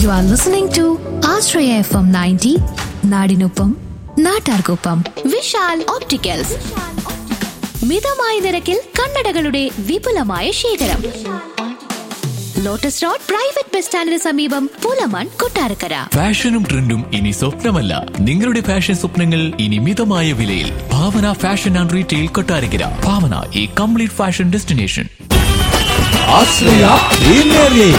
U are listening to Ashraya F M ninety നാടിനൊപ്പം നാട്ടാർക്കൊപ്പം Vishal opticals മിതമായ നിരക്കിൽ കണ്ണടകളുടെ വിപുലമായ ശേഖരം ലോട്ടസ് റോഡ് പ്രൈവറ്റ് ബസ് സ്റ്റാൻഡിന് സമീപം പൂലമാൻ കൊട്ടാരക്കര ഫാഷനും ട്രെൻഡും ഇനി സ്വപ്നമല്ല നിങ്ങളുടെ ഫാഷൻ സ്വപ്നങ്ങൾ ഇനി മിതമായ വിലയിൽ Bhavana fashion and retail Kottarakkara Bhavana ഈ complete fashion destination Ashraya premier league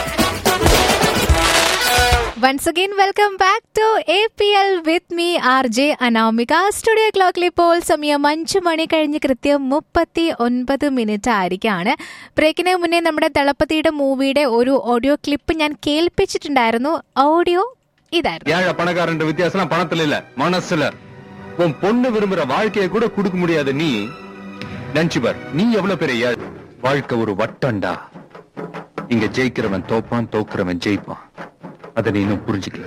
Once again, welcome back to APL with me, RJ Anamika studio ക്ലോക്കിൽ ഇപ്പോൾ സമയം അഞ്ചു മണി കഴിഞ്ഞ് കൃത്യം മുപ്പത്തി ഒൻപത് മിനിറ്റ് ആയിരിക്കാണ് ബ്രേക്കിന് മുന്നേ നമ്മുടെ ദളപതിയുടെ മൂവിയുടെ ഒരു ഓഡിയോ ക്ലിപ്പ് ഞാൻ കേൾപ്പിച്ചിട്ടുണ്ടായിരുന്നു ഓഡിയോ ഇതായിരുന്നു ஏழை பணக்காரன்ற வித்தியாசம் பணத்துல இல்ல மனசுல உன் பொண்ணு விரும்புற வாழ்க்கையை கூட கொடுக்க முடியாத நீ நினைச்சு பார் நீ எவ்வளவு பெரிய ஏழை வாழ்க்கை ஒரு வட்டம்டா இங்க ஜெயிக்கிறவன் தோப்பான் தோக்குறவன் ஜெயிப்பான் அதை நீ இன்னும் புரிஞ்சுக்கல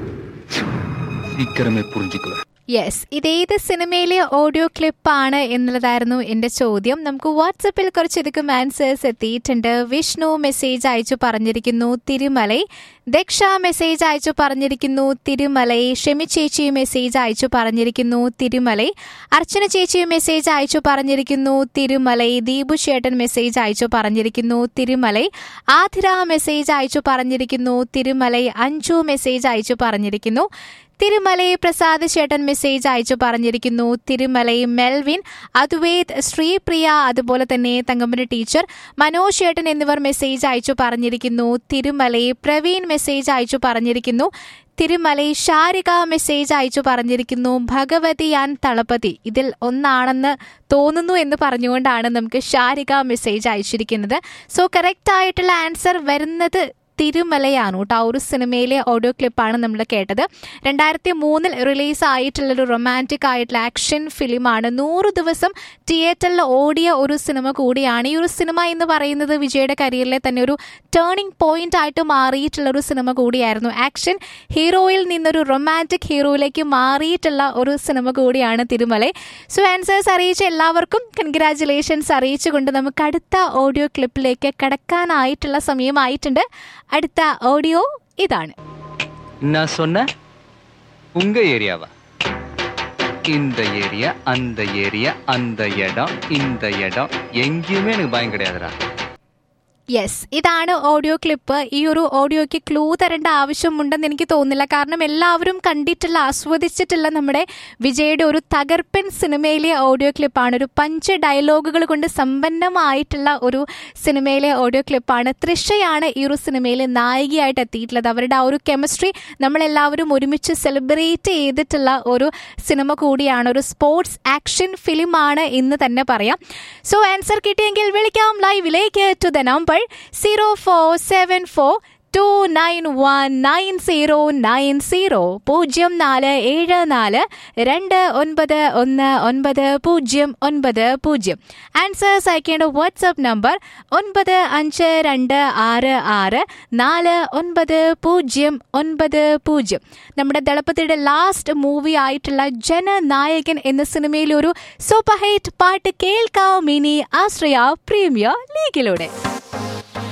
சீக்கிரமே புரிஞ்சுக்கல യെസ് ഇതേത് സിനിമയിലെ ഓഡിയോ ക്ലിപ്പാണ് എന്നുള്ളതായിരുന്നു എന്റെ ചോദ്യം നമുക്ക് വാട്സപ്പിൽ കുറച്ചധികം ആൻസേഴ്സ് എത്തിയിട്ടുണ്ട് വിഷ്ണു മെസ്സേജ് അയച്ചു പറഞ്ഞിരിക്കുന്നു തിരുമലൈ ദക്ഷ മെസ്സേജ് അയച്ചു പറഞ്ഞിരിക്കുന്നു തിരുമലൈ ഷെമി ചേച്ചി മെസ്സേജ് അയച്ചു പറഞ്ഞിരിക്കുന്നു തിരുമലൈ അർച്ചന ചേച്ചി മെസ്സേജ് അയച്ചു പറഞ്ഞിരിക്കുന്നു തിരുമലൈ ദീപു ചേട്ടൻ മെസ്സേജ് അയച്ചു പറഞ്ഞിരിക്കുന്നു തിരുമലൈ ആതിര മെസ്സേജ് അയച്ചു പറഞ്ഞിരിക്കുന്നു തിരുമലൈ അഞ്ചു മെസ്സേജ് അയച്ചു പറഞ്ഞിരിക്കുന്നു തിരുമലൈ പ്രസാദ് ചേട്ടൻ മെസ്സേജ് അയച്ചു പറഞ്ഞിരിക്കുന്നു തിരുമലൈ മെൽവിൻ അദ്വൈത് ശ്രീപ്രിയ അതുപോലെ തന്നെ തങ്കമ്മന് ടീച്ചർ മനോജ് ചേട്ടൻ എന്നിവർ മെസ്സേജ് അയച്ചു പറഞ്ഞിരിക്കുന്നു തിരുമലൈ പ്രവീൺ മെസ്സേജ് അയച്ചു പറഞ്ഞിരിക്കുന്നു തിരുമലൈ ഷാരിക മെസ്സേജ് അയച്ചു പറഞ്ഞിരിക്കുന്നു ഭഗവതി ആൻ തളപതി ഇതിൽ ഒന്നാണെന്ന് തോന്നുന്നു എന്ന് പറഞ്ഞുകൊണ്ടാണ് നമുക്ക് ഷാരിക മെസ്സേജ് അയച്ചിരിക്കുന്നത് സോ കറക്റ്റ് ആയിട്ടുള്ള ആൻസർ വരുന്നത് തിരുമലയാണ് കേട്ടോ ആ ഒരു സിനിമയിലെ ഓഡിയോ ക്ലിപ്പാണ് നമ്മൾ കേട്ടത് രണ്ടായിരത്തി മൂന്നിൽ റിലീസ് ആയിട്ടുള്ളൊരു റൊമാൻറ്റിക് ആയിട്ടുള്ള ആക്ഷൻ ഫിലിമാണ് നൂറ് ദിവസം തിയേറ്ററിൽ ഓടിയ ഒരു സിനിമ കൂടിയാണ് ഈ ഒരു സിനിമ എന്ന് പറയുന്നത് വിജയുടെ കരിയറിലെ തന്നെ ഒരു ടേണിംഗ് പോയിന്റ് ആയിട്ട് മാറിയിട്ടുള്ള ഒരു സിനിമ കൂടിയായിരുന്നു ആക്ഷൻ ഹീറോയിൽ നിന്നൊരു റൊമാൻറ്റിക് ഹീറോയിലേക്ക് മാറിയിട്ടുള്ള ഒരു സിനിമ കൂടിയാണ് തിരുമല സോ ആൻസേഴ്സ് അറിയിച്ച എല്ലാവർക്കും കൺഗ്രാറ്റുലേഷൻസ് അറിയിച്ചുകൊണ്ട് നമുക്ക് അടുത്ത ഓഡിയോ ക്ലിപ്പിലേക്ക് കടക്കാനായിട്ടുള്ള സമയമായിട്ടുണ്ട് അടുത്ത ഓഡിയോ ഇതാണ് நான் சொன்ன உங்க ஏரியாவா இந்த ஏரியா அந்த ஏரியா அந்த இடம் இந்த இடம் எங்கேயுமே எனக்கு பயம் கிடையாதுடா യെസ് ഇതാണ് ഓഡിയോ ക്ലിപ്പ് ഈ ഒരു ഓഡിയോയ്ക്ക് ക്ലൂ തരേണ്ട ആവശ്യമുണ്ടെന്ന് എനിക്ക് തോന്നുന്നില്ല കാരണം എല്ലാവരും കണ്ടിട്ടുള്ള ആസ്വദിച്ചിട്ടുള്ള നമ്മുടെ വിജയുടെ ഒരു തകർപ്പൻ സിനിമയിലെ ഓഡിയോ ക്ലിപ്പാണ് ഒരു പഞ്ച് ഡയലോഗുകൾ കൊണ്ട് സമ്പന്നമായിട്ടുള്ള ഒരു സിനിമയിലെ ഓഡിയോ ക്ലിപ്പാണ് തൃഷയാണ് ഈ ഒരു സിനിമയിൽ നായികയായിട്ട് എത്തിയിട്ടുള്ളത് അവരുടെ ആ ഒരു കെമിസ്ട്രി നമ്മളെല്ലാവരും ഒരുമിച്ച് സെലിബ്രേറ്റ് ചെയ്തിട്ടുള്ള ഒരു സിനിമ കൂടിയാണ് ഒരു സ്പോർട്സ് ആക്ഷൻ ഫിലിമാണ് എന്ന് തന്നെ പറയാം സോ ആൻസർ കിട്ടിയെങ്കിൽ വിളിക്കാം ലൈവിലേക്ക് to the number zero four seven four two nine one nine zero nine zero പൂജ്യം നാല് ഏഴ് നാല് രണ്ട് ഒൻപത് ഒന്ന് ഒൻപത് പൂജ്യം ഒൻപത് പൂജ്യം ആൻസേഴ്സ് അയക്കേണ്ട വാട്സപ്പ് നമ്പർ ഒൻപത് അഞ്ച് രണ്ട് ആറ് ആറ് നാല് ഒൻപത് പൂജ്യം ഒൻപത് പൂജ്യം നമ്മുടെ ദളപതിയുടെ ലാസ്റ്റ് മൂവി ആയിട്ടുള്ള ജനനായകൻ എന്ന സിനിമയിലെ ഒരു സൂപ്പർ ഹിറ്റ് പാട്ട് കേൾക്കാം ഇനി ആശ്രയ പ്രീമിയർ ലീഗിലൂടെ